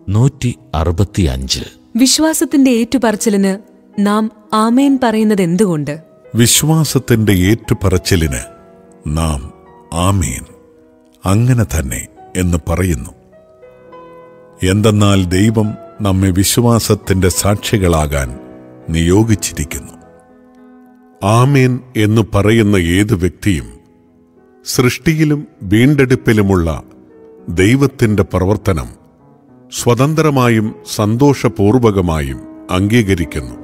നൂറ്റി അറുപത്തിയഞ്ച് വിശ്വാസത്തിന്റെ ഏറ്റുപറച്ചിലിന് നാം ആമേൻ പറയുന്നത് എന്തുകൊണ്ട് വിശ്വാസത്തിന്റെ ഏറ്റുപറച്ചിലിന് നാം ആമീൻ അങ്ങനെ തന്നെ എന്ന് പറയുന്നു എന്തെന്നാൽ ദൈവം നമ്മെ വിശ്വാസത്തിന്റെ സാക്ഷികളാകാൻ നിയോഗിച്ചിരിക്കുന്നു ആമീൻ എന്ന് പറയുന്ന ഏതു വ്യക്തിയും സൃഷ്ടിയിലും വീണ്ടെടുപ്പിലുമുള്ള ദൈവത്തിന്റെ പ്രവർത്തനം സ്വതന്ത്രമായും സന്തോഷപൂർവകമായും അംഗീകരിക്കുന്നു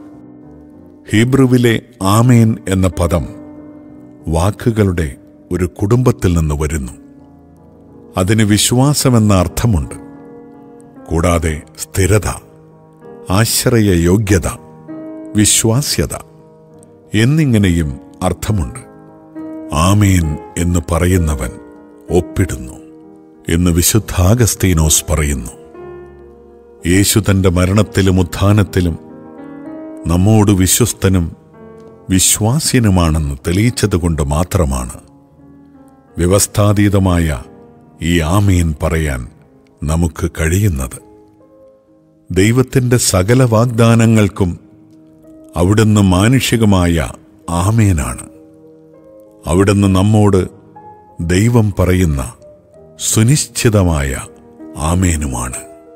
ഹീബ്രുവിലെ ആമേൻ എന്ന പദം വാക്കുകളുടെ ഒരു കുടുംബത്തിൽ നിന്ന് വരുന്നു അതിന് വിശ്വാസമെന്ന അർത്ഥമുണ്ട് കൂടാതെ സ്ഥിരത ആശ്രയയോഗ്യത വിശ്വാസ്യത എന്നിങ്ങനെയും അർത്ഥമുണ്ട് ആമേൻ എന്ന് പറയുന്നവൻ ഒപ്പിടുന്നു എന്ന് വിശുദ്ധാഗസ്തീനോസ് പറയുന്നു യേശു തന്റെ മരണത്തിലും ഉത്ഥാനത്തിലും നമ്മോട് വിശ്വസ്തനും വിശ്വാസ്യനുമാണെന്ന് തെളിയിച്ചതുകൊണ്ട് മാത്രമാണ് വ്യവസ്ഥാതീതമായ ഈ ആമീൻ പറയാൻ നമുക്ക് കഴിയുന്നത് ദൈവത്തിന്റെ സകല വാഗ്ദാനങ്ങൾക്കും അവിടുന്ന് മാനുഷികമായ ആമേനാണ് അവിടുന്ന് നമ്മോട് ദൈവം പറയുന്ന സുനിശ്ചിതമായ ആമേനുമാണ്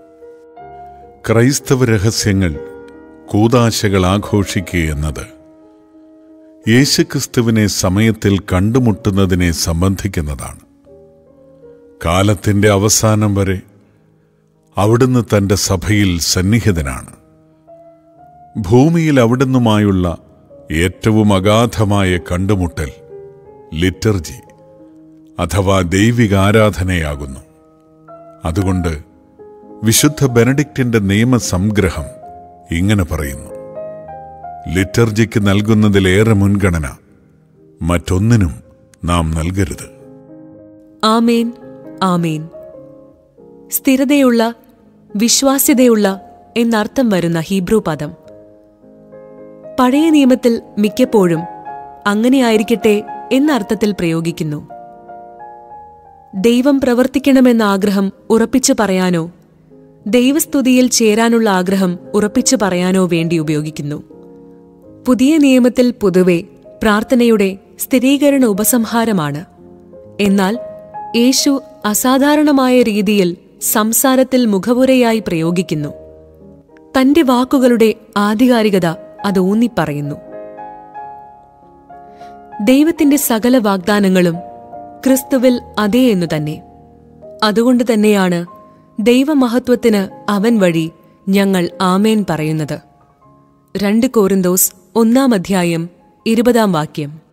ക്രൈസ്തവ രഹസ്യങ്ങൾ കൂതാശകൾ ആഘോഷിക്കുക എന്നത് യേശുക്രിസ്തുവിനെ സമയത്തിൽ കണ്ടുമുട്ടുന്നതിനെ സംബന്ധിക്കുന്നതാണ് കാലത്തിന്റെ അവസാനം വരെ അവിടുന്ന് തന്റെ സഭയിൽ സന്നിഹിതനാണ് ഭൂമിയിൽ അവിടുന്നുമായുള്ള ഏറ്റവും അഗാധമായ കണ്ടുമുട്ടൽ ലിറ്റർജി അഥവാ ദൈവികാരാധനയാകുന്നു അതുകൊണ്ട് വിശുദ്ധ ബെനഡിക്റ്റിന്റെ നിയമസംഗ്രഹം ഇങ്ങനെ പറയുന്നു ലിറ്റർജിക്ക് നൽകുന്നതിലേറെ മുൻഗണന മറ്റൊന്നിനും നാം നൽകരുത് ആമേൻ ആമേൻ സ്ഥിരതയുള്ള വിശ്വാസ്യതയുള്ള എന്നർത്ഥം വരുന്ന ഹീബ്രു പദം പഴയ നിയമത്തിൽ മിക്കപ്പോഴും അങ്ങനെയായിരിക്കട്ടെ എന്ന അർത്ഥത്തിൽ പ്രയോഗിക്കുന്നു ദൈവം പ്രവർത്തിക്കണമെന്ന ആഗ്രഹം ഉറപ്പിച്ചു പറയാനോ ദൈവസ്തുതിയിൽ ചേരാനുള്ള ആഗ്രഹം ഉറപ്പിച്ചു പറയാനോ വേണ്ടി ഉപയോഗിക്കുന്നു പുതിയ നിയമത്തിൽ പൊതുവെ പ്രാർത്ഥനയുടെ സ്ഥിരീകരണ ഉപസംഹാരമാണ് എന്നാൽ യേശു അസാധാരണമായ രീതിയിൽ സംസാരത്തിൽ മുഖവുരയായി പ്രയോഗിക്കുന്നു തന്റെ വാക്കുകളുടെ ആധികാരികത അത് ഊന്നിപ്പറയുന്നു ദൈവത്തിന്റെ സകല വാഗ്ദാനങ്ങളും ക്രിസ്തുവിൽ അതേ എന്നു തന്നെ അതുകൊണ്ട് തന്നെയാണ് ദൈവമഹത്വത്തിന് അവൻ വഴി ഞങ്ങൾ ആമേൻ പറയുന്നത് രണ്ട് കോറിന്തോസ് ഒന്നാം അധ്യായം ഇരുപതാം വാക്യം